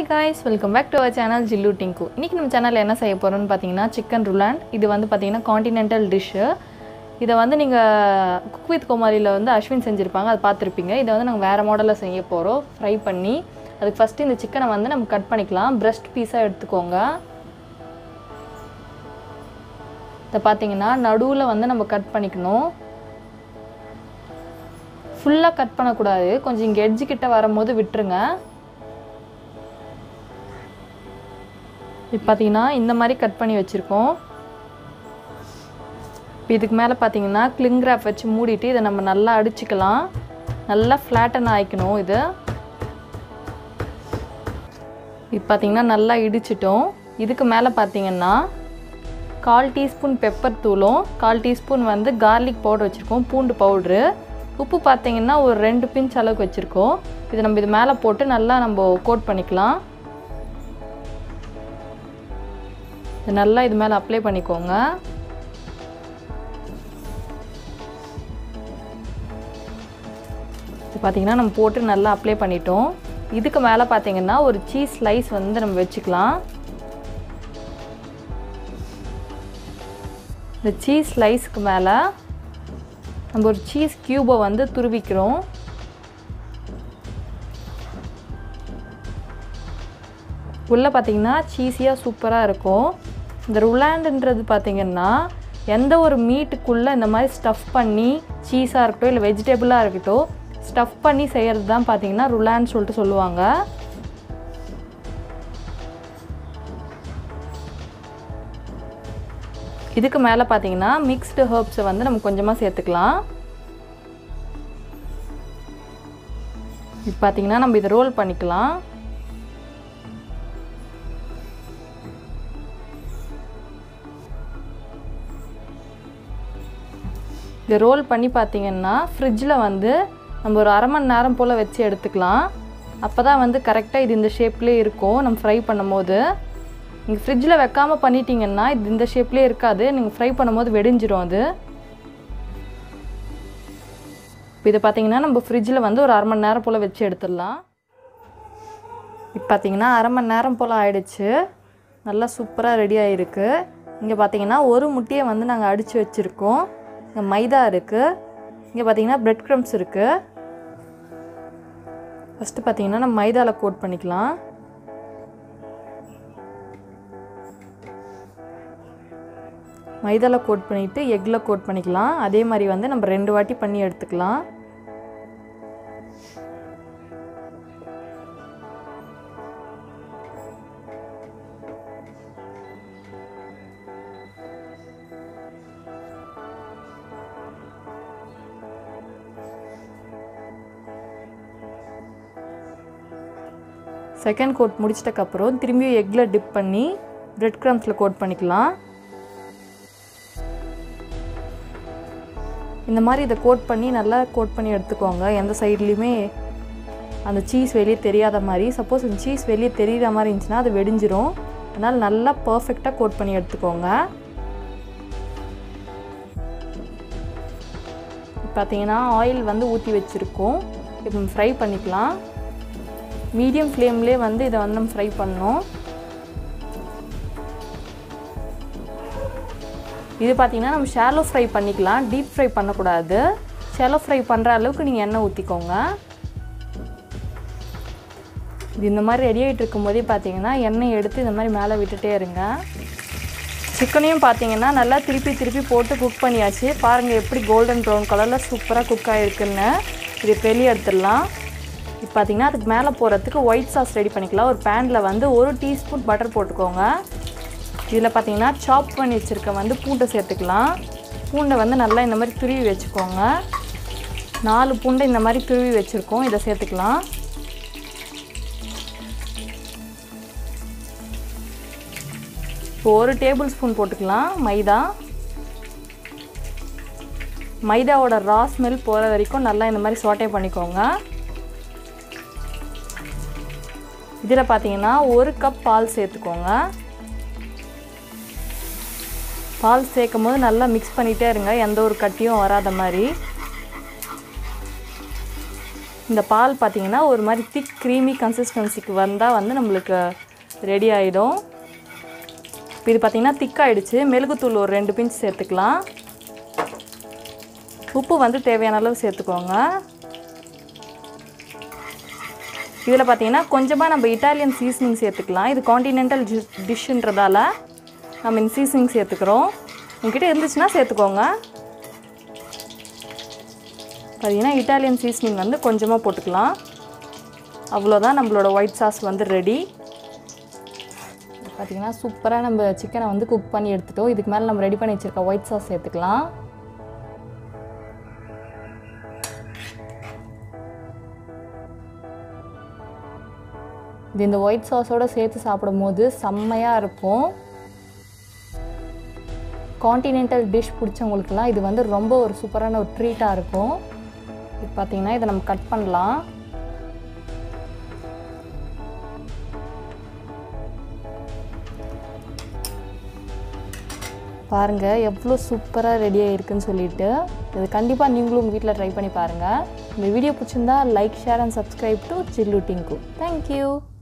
guys welcome back to our channel Jillu Dingu இன்றைக்கி நம்ம சேனலில் என்ன செய்ய போகிறோம்னு பார்த்தீங்கன்னா சிக்கன் ருலாண்ட் இது வந்து பார்த்தீங்கன்னா காண்டினென்டல் டிஷ்ஷு இதை வந்து நீங்கள் குக் வித் கோமாளியில் வந்து அஸ்வின் செஞ்சுருப்பாங்க அதை பார்த்துருப்பீங்க இதை வந்து நாங்கள் வேறு மாடலில் செய்ய போகிறோம் ஃப்ரை பண்ணி அதுக்கு ஃபஸ்ட்டு இந்த சிக்கனை வந்து நம்ம கட் பண்ணிக்கலாம் பிரஸ்ட் பீஸாக எடுத்துக்கோங்க இதை பார்த்தீங்கன்னா நடுவில் வந்து நம்ம கட் பண்ணிக்கணும் ஃபுல்லாக கட் பண்ணக்கூடாது கொஞ்சம் இங்கே எட்ஜு கிட்ட வரும்போது விட்டுருங்க இப்போ பார்த்தீங்கன்னா இந்த மாதிரி கட் பண்ணி வச்சுருக்கோம் இப்போ இதுக்கு மேலே பார்த்தீங்கன்னா கிளிங் கிராப் வச்சு மூடிட்டு இதை நம்ம நல்லா அடிச்சுக்கலாம் நல்லா ஃப்ளாட்டன் ஆயிக்கணும் இது இப்போ பார்த்தீங்கன்னா நல்லா இடிச்சிட்டோம் இதுக்கு மேலே பார்த்தீங்கன்னா கால் டீஸ்பூன் பெப்பர் தூளும் கால் டீஸ்பூன் வந்து கார்லிக் பவுடர் வச்சுருக்கோம் பூண்டு பவுட்ரு உப்பு பார்த்தீங்கன்னா ஒரு ரெண்டு பிஞ்ச் அளவுக்கு வச்சுருக்கோம் இது நம்ம இது மேலே போட்டு நல்லா நம்ம கோட் பண்ணிக்கலாம் இது நல்லா இது மேலே அப்ளை பண்ணிக்கோங்க இது பார்த்தீங்கன்னா நம்ம போட்டு நல்லா அப்ளை பண்ணிட்டோம் இதுக்கு மேலே பார்த்தீங்கன்னா ஒரு சீஸ் ஸ்லைஸ் வந்து நம்ம வச்சுக்கலாம் இந்த சீஸ் ஸ்லைஸ்க்கு மேலே நம்ம ஒரு சீஸ் க்யூபை வந்து துருவிக்கிறோம் உள்ளே பார்த்தீங்கன்னா சீஸியாக சூப்பராக இருக்கும் இந்த ருலாண்டுன்றது பார்த்தீங்கன்னா எந்த ஒரு மீட்டுக்குள்ளே இந்த மாதிரி ஸ்டஃப் பண்ணி சீஸாக இருக்கட்டும் இல்லை வெஜிடபிளாக இருக்கட்டும் ஸ்டஃப் பண்ணி செய்கிறது தான் பார்த்தீங்கன்னா ருலான்னு சொல்லிட்டு சொல்லுவாங்க இதுக்கு மேலே பார்த்தீங்கன்னா மிக்ஸ்டு ஹர்ப்ஸை வந்து நம்ம கொஞ்சமாக சேர்த்துக்கலாம் இப்போ பார்த்தீங்கன்னா நம்ம இதை ரோல் பண்ணிக்கலாம் இதை ரோல் பண்ணி பார்த்தீங்கன்னா ஃப்ரிட்ஜில் வந்து நம்ம ஒரு அரை மணி நேரம் போல் வச்சு எடுத்துக்கலாம் அப்போ தான் வந்து கரெக்டாக இது இந்த ஷேப்லேயே இருக்கும் நம்ம ஃப்ரை பண்ணும்போது நீங்கள் ஃப்ரிட்ஜில் வைக்காமல் பண்ணிட்டீங்கன்னா இது இந்த ஷேப்லேயே இருக்காது நீங்கள் ஃப்ரை பண்ணும்போது வெடிஞ்சிரும் அது இப்போ இதை பார்த்தீங்கன்னா நம்ம ஃப்ரிட்ஜில் வந்து ஒரு அரை மணி நேரம் போல் வச்சு எடுத்துடலாம் இப்போ பார்த்தீங்கன்னா அரை மணி நேரம் போல் ஆயிடுச்சு நல்லா சூப்பராக ரெடி ஆகிருக்கு இங்கே பார்த்தீங்கன்னா ஒரு முட்டையை வந்து நாங்கள் அடித்து வச்சுருக்கோம் இங்கே மைதா இருக்குது இங்கே பார்த்தீங்கன்னா பிரெட் க்ரம்ஸ் இருக்குது ஃபஸ்ட்டு பார்த்தீங்கன்னா நம்ம மைதாவில் கோட் பண்ணிக்கலாம் மைதாவில் கோட் பண்ணிவிட்டு எக்கில் கோட் பண்ணிக்கலாம் அதே மாதிரி வந்து நம்ம ரெண்டு வாட்டி பண்ணி எடுத்துக்கலாம் செகண்ட் கோட் முடிச்சிட்டக்கப்புறம் திரும்பி எக்கில் டிப் பண்ணி பிரெட் க்ரம்ஸில் கோட் பண்ணிக்கலாம் இந்த மாதிரி இதை கோட் பண்ணி நல்லா கோட் பண்ணி எடுத்துக்கோங்க எந்த சைட்லேயுமே அந்த சீஸ் வெளியே தெரியாத மாதிரி சப்போஸ் அந்த சீஸ் வெளியே தெரிகிற மாதிரி இருந்துச்சுன்னா அது வெடிஞ்சிரும் அதனால் நல்லா பர்ஃபெக்டாக கோட் பண்ணி எடுத்துக்கோங்க பார்த்தீங்கன்னா ஆயில் வந்து ஊற்றி வச்சுருக்கோம் இப்போ நம்ம ஃப்ரை பண்ணிக்கலாம் மீடியம் ஃப்ளேம்லேயே வந்து இதை வந்து நம்ம ஃப்ரை பண்ணோம் இது பார்த்தீங்கன்னா நம்ம ஷாலோ ஃப்ரை பண்ணிக்கலாம் டீப் ஃப்ரை பண்ணக்கூடாது ஷாலோ ஃப்ரை பண்ணுற அளவுக்கு நீங்கள் எண்ணெய் ஊற்றிக்கோங்க இது இந்த மாதிரி ரெடி ஆகிட்டு இருக்கும்போதே பார்த்தீங்கன்னா எண்ணெய் எடுத்து இந்த மாதிரி மேலே விட்டுட்டே இருங்க சிக்கனையும் பார்த்தீங்கன்னா நல்லா திருப்பி திருப்பி போட்டு குக் பண்ணியாச்சு பாருங்கள் எப்படி கோல்டன் ப்ரௌன் கலரில் சூப்பராக குக் ஆகிருக்குன்னு இது வெளியே எடுத்துடலாம் இப்போ பார்த்தீங்கன்னா அதுக்கு மேலே போகிறதுக்கு ஒயிட் சாஸ் ரெடி பண்ணிக்கலாம் ஒரு பேனில் வந்து ஒரு டீஸ்பூன் பட்டர் போட்டுக்கோங்க இதில் பார்த்தீங்கன்னா சாப் பண்ணி வச்சுருக்க வந்து பூண்டை சேர்த்துக்கலாம் பூண்டை வந்து நல்லா இந்த மாதிரி துருவி வச்சுக்கோங்க நாலு பூண்டை இந்த மாதிரி துருவி வச்சுருக்கோம் இதை சேர்த்துக்கலாம் இப்போ ஒரு டேபிள் ஸ்பூன் போட்டுக்கலாம் மைதா மைதாவோட ரா ஸ்மெல் போகிற வரைக்கும் நல்லா இந்த மாதிரி சோட்டை பண்ணிக்கோங்க இதில் பார்த்தீங்கன்னா ஒரு கப் பால் சேர்த்துக்கோங்க பால் சேர்க்கும் போது நல்லா மிக்ஸ் பண்ணிகிட்டே இருங்க எந்த ஒரு கட்டியும் வராத மாதிரி இந்த பால் பார்த்தீங்கன்னா ஒரு மாதிரி திக் க்ரீமி கன்சிஸ்டன்சிக்கு வந்தால் வந்து நம்மளுக்கு ரெடி ஆகிடும் இப்போ இது பார்த்தீங்கன்னா திக்காயிடுச்சு மெழுகுத்தூள் ஒரு ரெண்டு பிஞ்ச் சேர்த்துக்கலாம் உப்பு வந்து தேவையான அளவு சேர்த்துக்கோங்க இதில் பார்த்தீங்கன்னா கொஞ்சமாக நம்ம இட்டாலியன் சீசனிங் சேர்த்துக்கலாம் இது காண்டினென்டல் டிஷ்ஷுன்றதால நம்ம இந்த சீசனிங் சேர்த்துக்கிறோம் உங்ககிட்ட இருந்துச்சுன்னா சேர்த்துக்கோங்க பார்த்தீங்கன்னா இட்டாலியன் சீசனிங் வந்து கொஞ்சமாக போட்டுக்கலாம் அவ்வளோதான் நம்மளோட ஒயிட் சாஸ் வந்து ரெடி பார்த்தீங்கன்னா சூப்பராக நம்ம சிக்கனை வந்து குக் பண்ணி எடுத்துட்டோம் இதுக்கு மேலே நம்ம ரெடி பண்ணி வச்சுருக்க ஒயிட் சாஸ் சேர்த்துக்கலாம் இது இந்த ஒயிட் சாஸோடு சேர்த்து சாப்பிடும்போது செம்மையாக இருக்கும் காண்டினென்டல் டிஷ் பிடிச்சவங்களுக்குலாம் இது வந்து ரொம்ப ஒரு சூப்பரான ஒரு ட்ரீட்டாக இருக்கும் இது பார்த்தீங்கன்னா இதை நம்ம கட் பண்ணலாம் பாருங்கள் எவ்வளோ சூப்பராக ரெடி ஆகிருக்குன்னு சொல்லிட்டு இது கண்டிப்பாக நீங்களும் உங்கள் வீட்டில் ட்ரை பண்ணி பாருங்கள் இந்த வீடியோ பிடிச்சிருந்தா like share and subscribe to Jillu Dingu thank you